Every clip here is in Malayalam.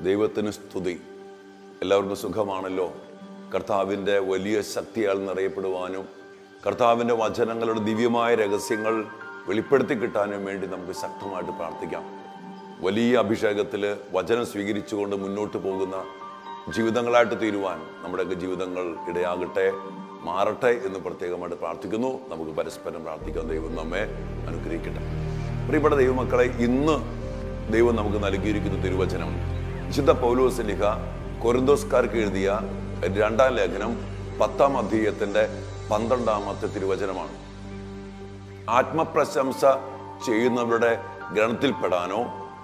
ദൈവത്തിന് സ്തുതി എല്ലാവർക്കും സുഖമാണല്ലോ കർത്താവിൻ്റെ വലിയ ശക്തിയാൽ നിറയപ്പെടുവാനും കർത്താവിൻ്റെ വചനങ്ങളുടെ ദിവ്യമായ രഹസ്യങ്ങൾ വെളിപ്പെടുത്തി കിട്ടാനും വേണ്ടി നമുക്ക് ശക്തമായിട്ട് പ്രാർത്ഥിക്കാം വലിയ അഭിഷേകത്തിൽ വചനം സ്വീകരിച്ചുകൊണ്ട് മുന്നോട്ട് പോകുന്ന ജീവിതങ്ങളായിട്ട് തീരുവാൻ നമ്മുടെയൊക്കെ ജീവിതങ്ങൾ ഇടയാകട്ടെ മാറട്ടെ എന്ന് പ്രത്യേകമായിട്ട് പ്രാർത്ഥിക്കുന്നു നമുക്ക് പരസ്പരം പ്രാർത്ഥിക്കാൻ ദൈവം നമ്മെ അനുഗ്രഹിക്കട്ടെ പ്രിയപ്പെട്ട ദൈവമക്കളെ ഇന്ന് ദൈവം നമുക്ക് നൽകിയിരിക്കുന്ന തിരുവചനം വിശുദ്ധ പൗലോസ് ലിഖ കൊരിന്തോസ്കാർക്ക് എഴുതിയ രണ്ടാം ലേഖനം പത്താം അധ്യായത്തിന്റെ പന്ത്രണ്ടാമത്തെ തിരുവചനമാണ് ആത്മപ്രശംസ ചെയ്യുന്നവരുടെ ഗണത്തിൽപ്പെടാനോ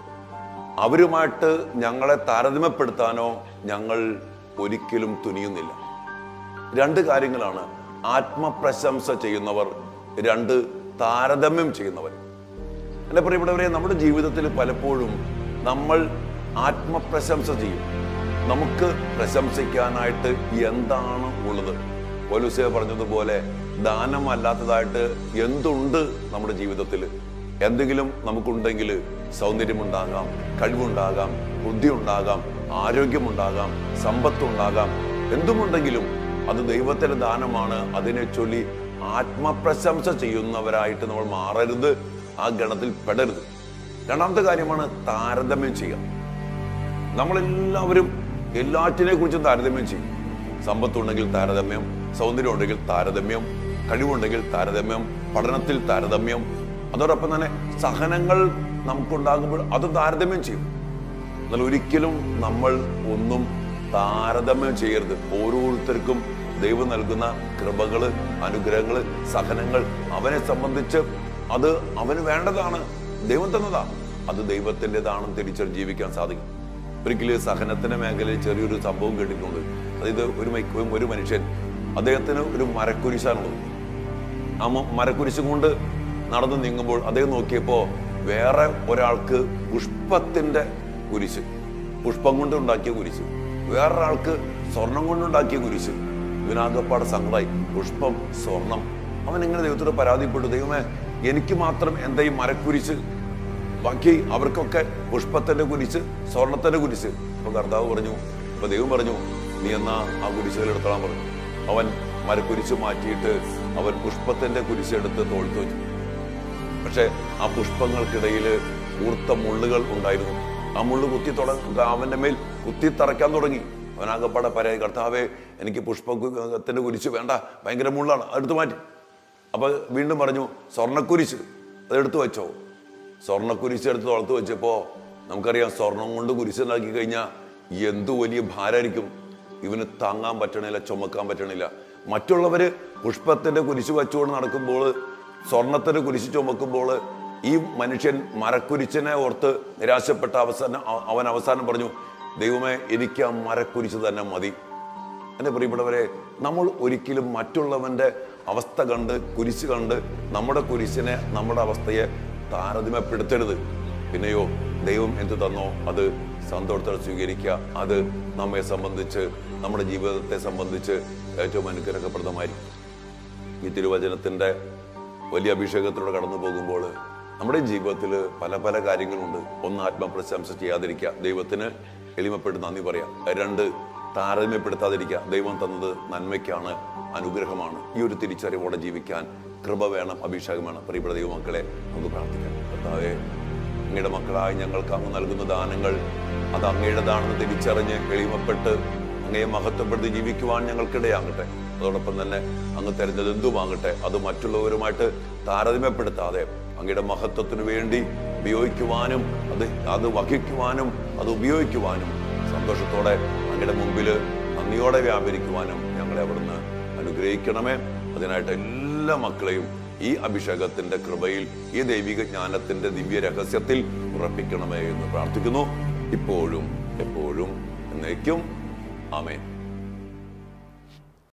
അവരുമായിട്ട് ഞങ്ങളെ താരതമ്യപ്പെടുത്താനോ ഞങ്ങൾ ഒരിക്കലും തുനിയുന്നില്ല രണ്ട് കാര്യങ്ങളാണ് ആത്മപ്രശംസ ചെയ്യുന്നവർ രണ്ട് താരതമ്യം ചെയ്യുന്നവർ എൻ്റെ പ്രിയപ്പെട്ടവരെ നമ്മുടെ ജീവിതത്തിൽ പലപ്പോഴും നമ്മൾ ആത്മപ്രശംസ ചെയ്യും നമുക്ക് പ്രശംസിക്കാനായിട്ട് എന്താണ് ഉള്ളത് പോലീസെ പറഞ്ഞതുപോലെ ദാനമല്ലാത്തതായിട്ട് എന്തുണ്ട് നമ്മുടെ ജീവിതത്തിൽ എന്തെങ്കിലും നമുക്കുണ്ടെങ്കിൽ സൗന്ദര്യമുണ്ടാകാം കഴിവുണ്ടാകാം ബുദ്ധി ഉണ്ടാകാം ആരോഗ്യമുണ്ടാകാം സമ്പത്തുണ്ടാകാം എന്തുമുണ്ടെങ്കിലും അത് ദൈവത്തിന്റെ ദാനമാണ് അതിനെ ചൊല്ലി ആത്മപ്രശംസ ചെയ്യുന്നവരായിട്ട് നമ്മൾ മാറരുത് ആ ഗണത്തിൽ പെടരുത് രണ്ടാമത്തെ കാര്യമാണ് താരതമ്യം ചെയ്യുക നമ്മളെല്ലാവരും എല്ലാറ്റിനെ കുറിച്ചും താരതമ്യം ചെയ്യും സമ്പത്തുണ്ടെങ്കിൽ താരതമ്യം സൗന്ദര്യം ഉണ്ടെങ്കിൽ താരതമ്യം കഴിവുണ്ടെങ്കിൽ താരതമ്യം പഠനത്തിൽ താരതമ്യം അതോടൊപ്പം തന്നെ സഹനങ്ങൾ നമുക്കുണ്ടാകുമ്പോൾ അത് താരതമ്യം ചെയ്യും എന്നാൽ ഒരിക്കലും നമ്മൾ ഒന്നും താരതമ്യം ചെയ്യരുത് ഓരോരുത്തർക്കും ദൈവം നൽകുന്ന കൃപകള് അനുഗ്രഹങ്ങള് സഹനങ്ങൾ അവനെ സംബന്ധിച്ച് അത് അവന് വേണ്ടതാണ് ദൈവം തന്നതാ അത് ദൈവത്തിൻ്റെതാണെന്ന് തിരിച്ചറിഞ്ഞ് ജീവിക്കാൻ സാധിക്കും ഒരിക്കലും സഹനത്തിന്റെ മേഖലയിൽ ചെറിയൊരു സംഭവം കേട്ടിട്ടുണ്ട് അതായത് ഒരു മൈ- ഒരു മനുഷ്യൻ അദ്ദേഹത്തിന് ഒരു മരക്കുരിശാണുള്ളത് ആ മ- മരക്കുരിശും കൊണ്ട് നടന്നു നീങ്ങുമ്പോൾ അദ്ദേഹം നോക്കിയപ്പോ വേറെ ഒരാൾക്ക് പുഷ്പത്തിന്റെ കുരിശ് പുഷ്പം കൊണ്ട് ഉണ്ടാക്കിയ കുരിശ് വേറൊരാൾക്ക് സ്വർണം കൊണ്ടുണ്ടാക്കിയ കുരിശ് ഇവനാകപ്പാടെ സങ്കടമായി പുഷ്പം സ്വർണം അവൻ ഇങ്ങനെ ദൈവത്തോട് പരാതിപ്പെട്ടു ദൈവമേ എനിക്ക് മാത്രം എന്താ ഈ മരക്കുരിശ് ബാക്കി അവർക്കൊക്കെ പുഷ്പത്തിന്റെ കുരിശ് സ്വർണത്തിന്റെ കുരിശ് അപ്പൊ കർത്താവ് പറഞ്ഞു അപ്പൊ ദൈവം പറഞ്ഞു നീ എന്നാ ആ കുരിശുകൾ എടുത്തോളാൻ പറഞ്ഞു അവൻ മരക്കുരിശ് മാറ്റിയിട്ട് അവൻ പുഷ്പത്തിന്റെ കുരിശ് എടുത്ത് തോഴ്ത്തു വെച്ചു പക്ഷെ ആ പുഷ്പങ്ങൾക്കിടയിൽ ഊർത്ത മുള്ളുകൾ ഉണ്ടായിരുന്നു ആ മുള്ളു കുത്തി തുടങ്ങി അവന്റെ മേൽ കുത്തി തറയ്ക്കാൻ തുടങ്ങി അവനാകപ്പാടെ പരാതി കർത്താവേ എനിക്ക് പുഷ്പത്തിന്റെ കുരിശ് വേണ്ട ഭയങ്കര മുള്ളാണ് അതെടുത്ത് മാറ്റി അപ്പൊ വീണ്ടും പറഞ്ഞു സ്വർണ്ണക്കുരിശ് അതെടുത്ത് വെച്ചോ സ്വർണ്ണക്കുരിശ് എടുത്ത് തുളത്ത് വെച്ചപ്പോ നമുക്കറിയാം സ്വർണം കൊണ്ട് കുരിശുണ്ടാക്കി കഴിഞ്ഞാൽ എന്തു വലിയ ഭാരമായിരിക്കും ഇവന് താങ്ങാൻ പറ്റണില്ല ചുമക്കാൻ പറ്റണില്ല മറ്റുള്ളവര് പുഷ്പത്തിന്റെ കുരിശ് വെച്ചുകൊണ്ട് നടക്കുമ്പോൾ സ്വർണത്തിന്റെ കുരിശ് ചുമക്കുമ്പോൾ ഈ മനുഷ്യൻ മരക്കുരിശിനെ ഓർത്ത് നിരാശപ്പെട്ട അവസാനം അവ- അവൻ അവസാനം പറഞ്ഞു ദൈവമേ എനിക്ക് ആ മരക്കുരിശ് തന്നെ മതി എൻ്റെ പ്രിയപ്പെട്ടവരെ നമ്മൾ ഒരിക്കലും മറ്റുള്ളവന്റെ അവസ്ഥ കണ്ട് കുരിശ് കണ്ട് നമ്മുടെ കുരിശിനെ നമ്മുടെ അവസ്ഥയെ താരതമ്യപ്പെടുത്തരുത് പിന്നെയോ ദൈവം എന്ത് തന്നോ അത് സന്തോഷത്തോടെ സ്വീകരിക്കുക അത് നമ്മെ സംബന്ധിച്ച് നമ്മുടെ ജീവിതത്തെ സംബന്ധിച്ച് ഏറ്റവും അനുഗ്രഹപ്രദമായിരിക്കും ഈ തിരുവചനത്തിന്റെ വലിയ അഭിഷേകത്തിലൂടെ കടന്നു പോകുമ്പോൾ നമ്മുടെ ജീവിതത്തിൽ പല പല കാര്യങ്ങളുണ്ട് ഒന്ന് ആത്മപ്രശംസ ചെയ്യാതിരിക്കുക ദൈവത്തിന് എളിമപ്പെട്ട് നന്ദി പറയാം രണ്ട് താരതമ്യപ്പെടുത്താതിരിക്കുക ദൈവം തന്നത് നന്മയ്ക്കാണ് അനുഗ്രഹമാണ് ഈ ഒരു തിരിച്ചറിവോടെ ജീവിക്കാൻ കൃപ വേണം അഭിഷേകം വേണം പ്രിയപ്പെട്ട ദൈവമക്കളെ നമുക്ക് പ്രാർത്ഥിക്കാം കർത്താവേ അങ്ങയുടെ മക്കളായി ഞങ്ങൾക്ക് അങ്ങ് നൽകുന്ന ദാനങ്ങൾ അത് അങ്ങയുടേതാണെന്ന് തിരിച്ചറിഞ്ഞ് എളിമപ്പെട്ട് അങ്ങയെ മഹത്വപ്പെടുത്തി ജീവിക്കുവാൻ ഞങ്ങൾക്കിടയാകട്ടെ അതോടൊപ്പം തന്നെ അങ്ങ് തരുന്നത് എന്തുമാകട്ടെ അത് മറ്റുള്ളവരുമായിട്ട് താരതമ്യപ്പെടുത്താതെ അങ്ങയുടെ മഹത്വത്തിന് വേണ്ടി ഉപയോഗിക്കുവാനും അത് അത് വഹിക്കുവാനും അത് ഉപയോഗിക്കുവാനും സന്തോഷത്തോടെ അങ്ങയുടെ മുമ്പിൽ നന്ദിയോടെ വ്യാപരിക്കുവാനും ഞങ്ങളെ അവിടുന്ന് അനുഗ്രഹിക്കണമേ അതിനായിട്ട് എല്ലാ മക്കളെയും ഈ അഭിഷേകത്തിന്റെ കൃപയിൽ ഈ ദൈവിക ജ്ഞാനത്തിന്റെ ദിവ്യ രഹസ്യത്തിൽ ഉറപ്പിക്കണമേ എന്ന് പ്രാർത്ഥിക്കുന്നു ഇപ്പോഴും എപ്പോഴും എന്നേക്കും ആമേൻ